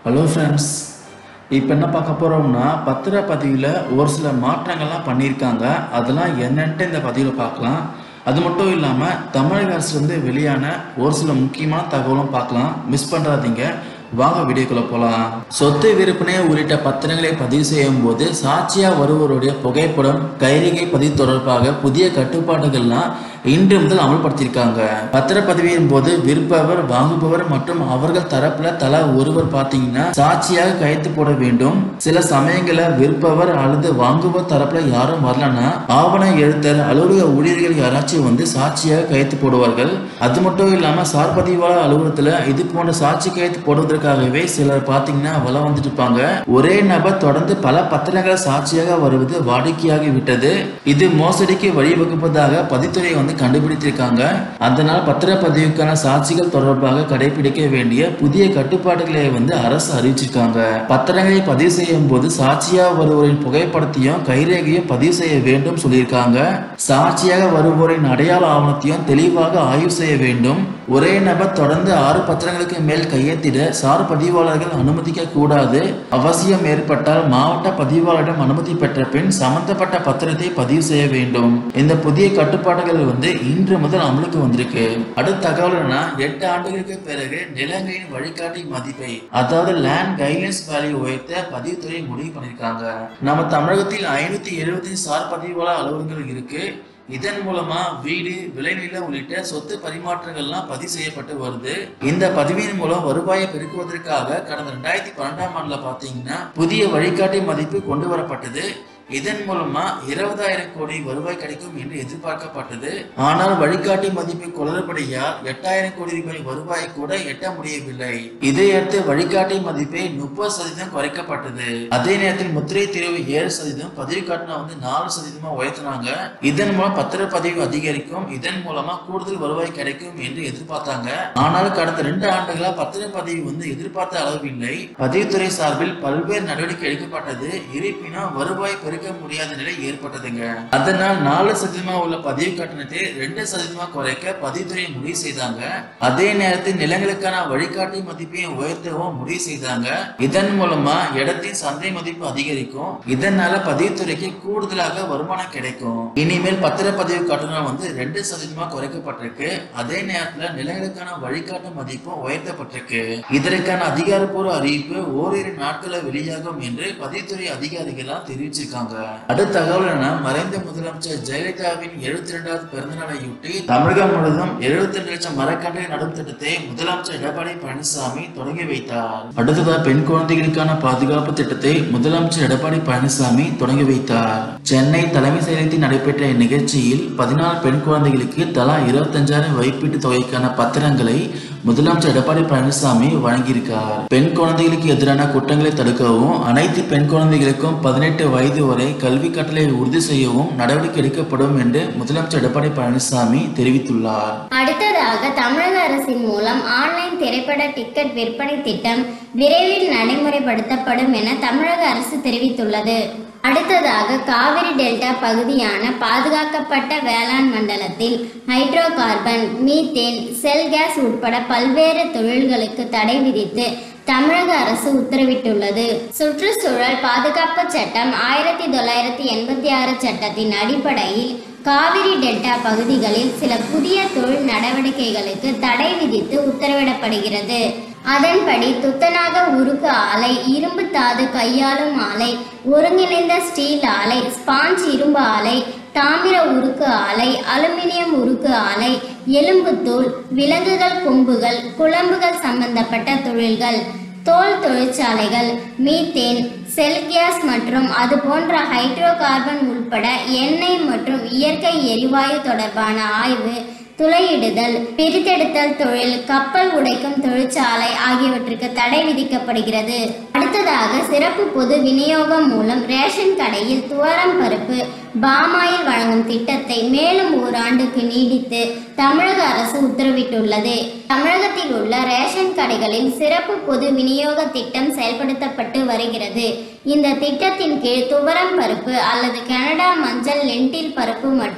hello friends இப்போ என்ன பார்க்க போகிறோம்னா பத்திரப்பதிவில் ஒரு சில மாற்றங்கள்லாம் பண்ணியிருக்காங்க அதெல்லாம் என்னன்ட்டு இந்த பதிவில் பார்க்கலாம் அது மட்டும் இல்லாமல் தமிழக அரசுலேருந்து வெளியான ஒரு சில முக்கியமான தகவலும் பார்க்கலாம் மிஸ் பண்ணுறாதீங்க வாங்க வீடியோக்குள்ள போகலாம் சொத்து விற்பனை உள்ளிட்ட பத்திரங்களை பதிவு செய்யும் போது சாட்சியா வருவோருடைய புகைப்படம் கைரேகை பதிவு தொடர்பாக புதிய கட்டுப்பாடுகள்லாம் இன்று முதல் அமல்படுத்தியிருக்காங்க பத்திரப்பதிவின் போது விற்பவர் வாங்குபவர் மற்றும் அவர்கள் தரப்புல தலா ஒருவர் பார்த்தீங்கன்னா சாட்சியாக கையெழுத்து போட வேண்டும் சில சமயங்கள்ல விற்பவர் அல்லது வாங்குபவர் தரப்புல யாரும் வரலன்னா ஆவண எழுத்தர் அலுவலக ஊழியர்கள் யாராச்சும் வந்து சாட்சியாக கையெழுத்து போடுவார்கள் அது மட்டும் இல்லாம சார் பதிவாளர் அலுவலகத்துல இது போன்ற சாட்சி கையெழுத்து போடுவதற்காகவே சிலர் பார்த்தீங்கன்னா வளம் வந்துட்டு இருப்பாங்க ஒரே நபர் தொடர்ந்து பல பத்திரங்கள் சாட்சியாக வருவது வாடிக்கையாகி விட்டது இது மோசடிக்கு வழிவகுப்பதாக பதித்துறை வந்து கண்டுபிடித்திருக்காங்க அதனால் பத்திரப்பதிவுக்கான சாட்சிகள் தொடர்பாக கடைபிடிக்க வேண்டிய புதிய கட்டுப்பாடுகளை வந்து அரசு அறிவிச்சிருக்காங்க பத்திரங்களை பதிவு செய்யும் போது சாட்சியாக வருவோரின் புகைப்படத்தையும் கைரேகையும் பதிவு செய்ய வேண்டும் சொல்லியிருக்காங்க சாட்சியாக வருவோரின் அடையாள ஆவணத்தையும் தெளிவாக ஆய்வு செய்ய வேண்டும் ஒரே நபர் தொடர்ந்து ஆறு பத்திரங்களுக்கு மேல் கையெழுத்திட சார் பதிவாளர்கள் அனுமதிக்க கூடாது அவசியம் ஏற்பட்டால் மாவட்ட பதிவாளரிடம் அனுமதி பெற்ற பின் சம்பந்தப்பட்ட பத்திரத்தை பதிவு செய்ய வேண்டும் இந்த புதிய கட்டுப்பாடுகள் வந்து இன்று முதல் அமலுக்கு வந்திருக்கு அடுத்த தகவல் என்னன்னா எட்டு ஆண்டுகளுக்கு பிறகு நிலங்களின் வழிகாட்டி மதிப்பை அதாவது லேண்ட் கைட்லைன்ஸ் வேல்யூ உயர்த்த பதிவுத்துறை முடிவு பண்ணியிருக்காங்க நம்ம தமிழகத்தில் ஐநூத்தி எழுபத்தி சார் பதிவாளர் அலுவலகங்கள் இருக்கு இதன் மூலமா வீடு விளைநிலம் உள்ளிட்ட சொத்து பரிமாற்றங்கள்லாம் பதிவு செய்யப்பட்டு வருது இந்த பதிவின் மூலம் வருவாயை பெருக்குவதற்காக கடந்த ரெண்டாயிரத்தி பன்னெண்டாம் ஆண்டுல பாத்தீங்கன்னா புதிய வழிகாட்டி மதிப்பு கொண்டு வரப்பட்டது இதன் மூலமா இருபதாயிரம் கோடி வருவாய் கிடைக்கும் என்று எதிர்பார்க்கப்பட்டது ஆனால் வழிகாட்டி மதிப்பு குளறுபடியால் எட்டாயிரம் கோடி ரூபாய் வருவாய் கூட எட்ட முடியவில்லை இதையடுத்து வழிகாட்டி மதிப்பை முப்பது சதவீதம் குறைக்கப்பட்டது அதே நேரத்தில் முத்திரை தெரிவு ஏழு சதவீதம் பதிவு கட்டணம் வந்து நாலு சதவீதமா உயர்த்தினாங்க இதன் மூலம் பத்திரப்பதிவு அதிகரிக்கும் இதன் மூலமா கூடுதல் வருவாய் கிடைக்கும் என்று எதிர்பார்த்தாங்க ஆனால் கடந்த ரெண்டு ஆண்டுகளா பத்திரப்பதிவு வந்து எதிர்பார்த்த அளவு இல்லை பதிவுத்துறை சார்பில் பல்வேறு நடவடிக்கை எடுக்கப்பட்டது இருப்பினும் வருவாய் பெருக்க முடியாத நிலை ஏற்பட்டதுங்க அதனால் நாலு சதவீதமா உள்ள பதிவு கட்டணத்தை ரெண்டு சதவீதமா குறைக்க பதிவுத்துறை முடிவு செய்தாங்க அதே நேரத்தில் நிலங்களுக்கான வழிகாட்டி மதிப்பையும் உயர்த்தவும் முடிவு செய்தாங்க இதன் மூலமா இடத்தின் சந்தை மதிப்பு அதிகரிக்கும் இதனால பதிவுத்துறைக்கு கூடுதலாக வருமானம் கிடைக்கும் இனிமேல் பத்திரப்பதிவு கட்டணம் வந்து ரெண்டு சதவீதமா குறைக்கப்பட்டிருக்கு அதே நேரத்துல நிலங்களுக்கான வழிகாட்டு மதிப்பும் உயர்த்தப்பட்டிருக்கு இதற்கான அதிகாரப்பூர்வ அறிவிப்பு ஓரிரு நாட்கள வெளியாகும் என்று பதிவுத்துறை அதிகாரிகளாம் தெரிவிச்சிருக்காங்க அடுத்த தகவல் என மறைந்த முதலமைச்சர் ஜெயலலிதாவின் எழுபத்தி இரண்டாவது பிறந்தநாளையொட்டி தமிழகம் முழுவதும் எழுபத்தி ரெண்டு லட்சம் மரக்கன்றை நடும் திட்டத்தை முதலமைச்சர் எடப்பாடி பழனிசாமி தொடங்கி வைத்தார் அடுத்ததா பெண் குழந்தைகளுக்கான பாதுகாப்பு திட்டத்தை முதலமைச்சர் எடப்பாடி பழனிசாமி தொடங்கி வைத்தார் சென்னை தலைமை செயலகத்தில் நடைபெற்ற இந்நிகழ்ச்சியில் பதினாறு பெண் குழந்தைகளுக்கு தலா இருபத்தஞ்சாயிரம் வைப்பீட்டு தொகைக்கான பத்திரங்களை முதலமைச்சர் எடப்பாடி பழனிசாமி வழங்கியிருக்கார் பெண் குழந்தைகளுக்கு எதிரான குற்றங்களை தடுக்கவும் அனைத்து பெண் குழந்தைகளுக்கும் பதினெட்டு வயது வரை கல்வி கட்டளை உறுதி செய்யவும் நடவடிக்கை எடுக்கப்படும் என்று முதலமைச்சர் எடப்பாடி பழனிசாமி தெரிவித்துள்ளார் அடுத்ததாக தமிழக அரசின் மூலம் ஆன்லைன் திரைப்பட டிக்கெட் விற்பனை திட்டம் விரைவில் நடைமுறைப்படுத்தப்படும் என தமிழக அரசு தெரிவித்துள்ளது அடுத்ததாக காவிரி டெல்டா பகுதியான பாதுகாக்கப்பட்ட வேளாண் மண்டலத்தில் hydrocarbon methane shale gas உட்பட பல்வேறு தொழில்களுக்கு தடை விதித்து தமிழக அரசு உத்தரவிட்டுள்ளது சுற்றுச்சூழல் பாதுகாப்பு சட்டம் ஆயிரத்தி தொள்ளாயிரத்தி எண்பத்தி ஆறு சட்டத்தின் அடிப்படையில் காவிரி டெல்டா பகுதிகளில் சில புதிய தொழில் நடவடிக்கைகளுக்கு தடை விதித்து உத்தரவிடப்படுகிறது அதன்படி துத்தநாக உருக்கு ஆலை இரும்பு தாது கையாளும் ஆலை ஒருங்கிணைந்த ஸ்டீல் ஆலை ஸ்பாஞ்ச் இரும்பு ஆலை தாமிர உருக்கு ஆலை அலுமினியம் உருக்கு ஆலை எலும்புத்தூள் விலங்குகள் கொம்புகள் குழம்புகள் சம்பந்தப்பட்ட தொழில்கள் தோல் தொழிற்சாலைகள் மீத்தேன் செல் கேஸ் மற்றும் அது போன்ற ஹைட்ரோ கார்பன் உட்பட எண்ணெய் மற்றும் இயற்கை எரிவாயு தொடர்பான ஆய்வு துளையிடுதல் பிரித்தெடுத்தல் தொழில் கப்பல் உடைக்கும் தொழிற்சாலை ஆகியவற்றுக்கு தடை விதிக்கப்படுகிறது அடுத்ததாக சிறப்பு பொது விநியோகம் மூலம் ரேஷன் கடையில் துவரம் பருப்பு பாமாயில் வழங்கும் திட்டத்தை மேலும் ஓராண்டுக்கு நீடித்து தமிழக அரசு உத்தரவிட்டுள்ளது தமிழகத்தில் உள்ள ரேஷன் கடைகளில் சிறப்பு பொது விநியோக திட்டம் செயல்படுத்தப்பட்டு வருகிறது இந்த திட்டத்தின் கீழ் துவரம் பருப்பு அல்லது கனடா மஞ்சள் லென்டில் பருப்பு மற்றும்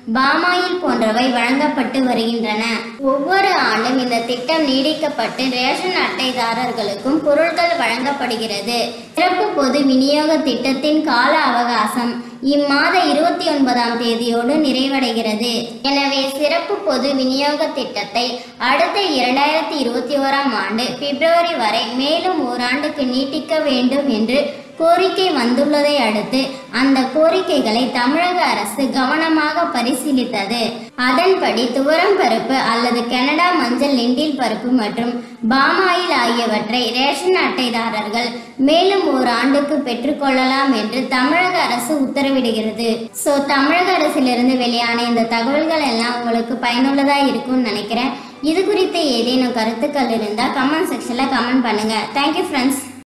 பாமாயில் போன்றவை வழங்கப்பட்டு வருகின்றன ஒவ்வொரு ஆண்டும் இந்த திட்டம் நீடிக்கப்பட்டு ரேஷன் அட்டைதாரர்களுக்கும் பொருட்கள் வழங்கப்படுகிறது சிறப்பு பொது விநியோக திட்டத்தின் கால அவகாசம் இம்மாத இருபத்தி ஒன்பதாம் தேதியோடு நிறைவடைகிறது எனவே சிறப்பு பொது விநியோக திட்டத்தை அடுத்த இரண்டாயிரத்தி இருபத்தி ஓராம் ஆண்டு பிப்ரவரி வரை மேலும் ஓராண்டுக்கு நீட்டிக்க வேண்டும் என்று கோரிக்கை வந்துள்ளதை அடுத்து அந்த கோரிக்கைகளை தமிழக அரசு கவனமாக பரிசீலித்தது அதன்படி துவரம் பருப்பு அல்லது கனடா மஞ்சள் லிண்டில் பருப்பு மற்றும் பாமாயில் ஆகியவற்றை ரேஷன் அட்டைதாரர்கள் மேலும் ஒரு ஆண்டுக்கு பெற்றுக்கொள்ளலாம் என்று தமிழக அரசு உத்தரவிடுகிறது ஸோ தமிழக அரசிலிருந்து வெளியான இந்த தகவல்கள் எல்லாம் உங்களுக்கு பயனுள்ளதா இருக்கும்னு நினைக்கிறேன் இது குறித்து ஏதேனும் கருத்துக்கள் இருந்தால் கமெண்ட் செக்ஷனில் கமெண்ட் பண்ணுங்க தேங்க்யூ ஃப்ரெண்ட்ஸ்